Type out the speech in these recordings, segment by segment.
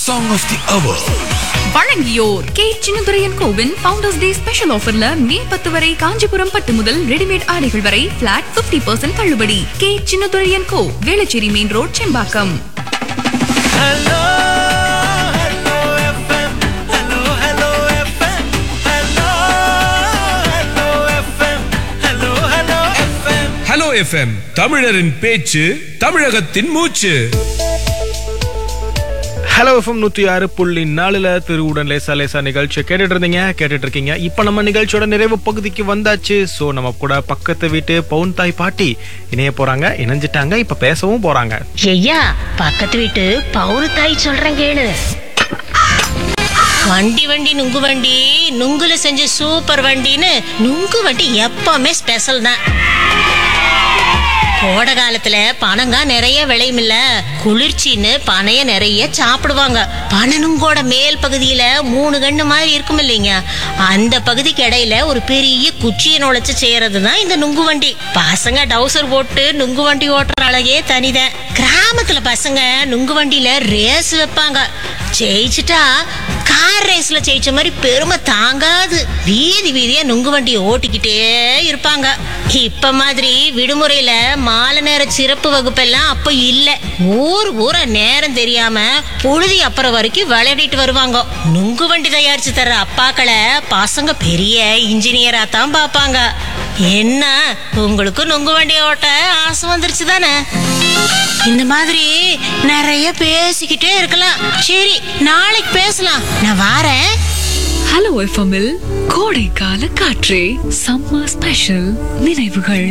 Song of the Hour. வழங்கியோர் K Chinnadurayan கோவின் founders day special ஆஃபர்ல மே பத்து வரை காஞ்சிபுரம் பட்டு முதல் ரெடிமேட் ஆடைகள் வரை பிளாட் 50% பர்சன்ட் தள்ளுபடி K Chinnadurayan Co Velachery main road Sembakkam Hello, hello FM. Hello, hello FM. Hello, hello FM. Hello, hello FM. Hello FM தமிழரின் பேச்சு தமிழகத்தின் மூச்சு ஹலோ எஃப்எம் நூத்தி ஆறு புள்ளி நாலுல திருவுடன் லேசா லேசா நிகழ்ச்சியை கேட்டுட்டு இருந்தீங்க கேட்டுட்டு இருக்கீங்க இப்ப நம்ம நிகழ்ச்சியோட நிறைவு பகுதிக்கு வந்தாச்சு சோ நம்ம கூட பக்கத்து வீட்டு பவுன் தாய் பாட்டி இணைய போறாங்க இணைஞ்சிட்டாங்க இப்ப பேசவும் போறாங்க ஐயா பக்கத்து வீட்டு பவுரு தாய் சொல்றேன் கேளு வண்டி வண்டி நுங்கு வண்டி நுங்குல செஞ்ச சூப்பர் வண்டின்னு நுங்கு வண்டி எப்பவுமே ஸ்பெஷல் தான் கோடை காலத்துல பனங்கா நிறைய விளையுமில்ல குளிர்ச்சின்னு பனைய நிறைய சாப்பிடுவாங்க பனனுங்கோட மேல் பகுதியில மூணு கண்ணு மாதிரி இருக்கும் இல்லைங்க அந்த பகுதிக்கு இடையில ஒரு பெரிய குச்சியை நுழைச்சு செய்யறது தான் இந்த நுங்கு வண்டி பசங்க டவுசர் போட்டு நுங்கு வண்டி ஓட்டுற அழகே தனிதான் கிராமத்துல பசங்க நுங்கு வண்டியில ரேஸ் வைப்பாங்க ஜெயிச்சுட்டா கார் ரேஸ்ல ஜெயிச்ச மாதிரி பெருமை தாங்காது வீதி வீதியா நுங்கு வண்டியை ஓட்டிக்கிட்டே இருப்பாங்க இப்ப மாதிரி விடுமுறையில மாலை நேர சிறப்பு வகுப்பெல்லாம் அப்ப இல்ல ஊர் ஊர நேரம் தெரியாம பொழுதி அப்புறம் வரைக்கும் விளையாடிட்டு வருவாங்க நுங்கு வண்டி தயாரிச்சு தர்ற அப்பாக்களை பசங்க பெரிய இன்ஜினியரா தான் பாப்பாங்க என்ன உங்களுக்கு நுங்கு வண்டி ஓட்ட ஆசை வந்துருச்சு தானே இந்த மாதிரி நிறைய பேசிக்கிட்டே இருக்கலாம் சரி நாளைக்கு பேசலாம் நான் வாரேன் ஹலோ எஃப்எம்மில் கோடைக்கால காற்றே சம்மர் ஸ்பெஷல் நினைவுகள்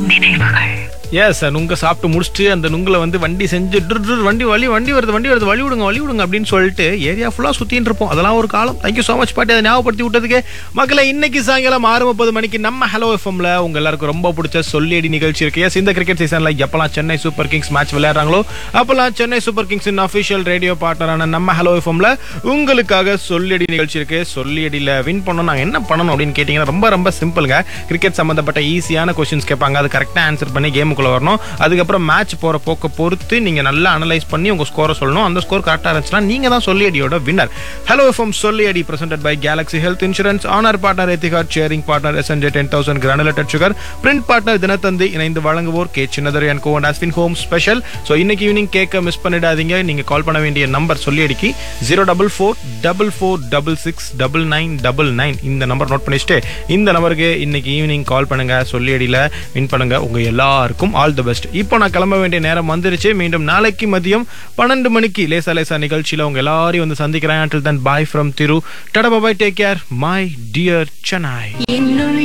எஸ் நுங்க சாப்பிட்டு முடிச்சுட்டு அந்த நுங்குல வந்து வண்டி செஞ்சு டுர் டுர் வண்டி வழி வண்டி வருது வண்டி வருது வழி விடுங்க வழி விடுங்க அப்படின்னு சொல்லிட்டு ஏரியா ஃபுல்லா சுத்தின்னு இருப்போம் அதெல்லாம் ஒரு காலம் தேங்க்யூ ஸோ மச் பாட்டி அதை ஞாபகப்படுத்தி விட்டதுக்கு மக்களை இன்னைக்கு சாயங்காலம் ஆறு முப்பது மணிக்கு நம்ம ஹலோ எஃப்எம்ல உங்க எல்லாருக்கும் ரொம்ப பிடிச்ச சொல்லியடி நிகழ்ச்சி இருக்கு எஸ் இந்த கிரிக்கெட் சீசன்ல எப்பெல்லாம் சென்னை சூப்பர் கிங்ஸ் மேட்ச் விளையாடுறாங்களோ அப்பெல்லாம் சென்னை சூப்பர் கிங்ஸின் அஃபிஷியல் ரேடியோ பார்ட்னரான நம்ம ஹலோ எஃப்எம்ல உங்களுக்காக சொல்லியடி நிகழ்ச்சி இருக்கு சொல்லியடியில வின் பண்ணணும் நாங்க என்ன பண்ணணும் அப்படின்னு கேட்டீங்கன்னா ரொம்ப ரொம்ப சிம்பிளுங்க கிரிக்கெட் சம்பந்தப்பட்ட ஈஸியான கொஸ்டின்ஸ் கேட்பாங்க அது கரெக்டாக ஆன்சர் பண்ணி கேமுக்குள்ள வரணும் அதுக்கப்புறம் மேட்ச் போற போக்க பொறுத்து நீங்க நல்லா அனலைஸ் பண்ணி உங்க ஸ்கோரை சொல்லணும் அந்த ஸ்கோர் கரெக்டாக இருந்துச்சுன்னா நீங்க தான் சொல்லியடியோட winner hello FM சொல்லியடி presented by Galaxy health insurance honour partner எத்திகார் sharing partner SNJ ten thousand granulated sugar print partner Dinathanthi இணைந்து வழங்குவோர் K சின்னதர் and Kovan ஆஸ்வின் home special so இன்னைக்கு ஈவினிங் கேட்க மிஸ் பண்ணிடாதீங்க நீங்க கால் பண்ண வேண்டிய number சொல்லியடிக்கு zero double four double four double six double nine double nine இந்த number note பண்ணிச்சுட்டு இந்த நம்பருக்கு இன்னைக்கு ஈவினிங் கால் பண்ணுங்க சொல்லியடியில் வின் பண்ணுங்க உங்க எல்லாருக்கும் ஆல் தி பெஸ்ட் இப்போ நான் கிளம்ப வேண்டிய நேரம் வந்துருச்சு மீண்டும் நாளைக்கு மதியம் பன்னெண்டு மணிக்கு லேசா லேசா நிகழ்ச்சியில் உங்க எல்லாரையும் வந்து சந்திக்கிறேன் until then bye from Thiru டடா bye take care my dear Chennai